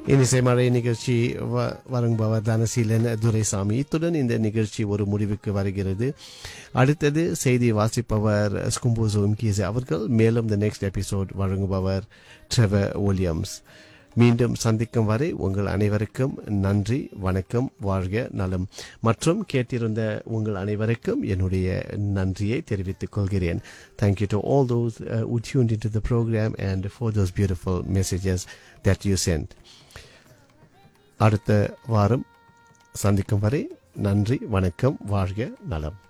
இனிசை மழை நிகழ்ச்சி வ- வழங்குபவர் தனசீலன் துரைசாமி இத்துடன் இந்த நிகழ்ச்சி ஒரு முடிவுக்கு வருகிறது அடுத்தது செய்தி வாசிப்பவர் ஸ்கும்போசோ இம்கீஸ் அவர்கள் மேலும் த நெக்ஸ்ட் எபிசோட் வழங்குபவர் ட்ரெவர் வில்லியம்ஸ் மீண்டும் சந்திக்கும் வரை உங்கள் அனைவருக்கும் நன்றி வணக்கம் வாழ்க நலம் மற்றும் கேட்டிருந்த உங்கள் அனைவருக்கும் என்னுடைய நன்றியை தெரிவித்துக் கொள்கிறேன் thank you to all those who tuned into the program and for those beautiful messages that you sent அடுத்த வாரம் சந்திக்கும் வரை நன்றி வணக்கம் வாழ்க நலம்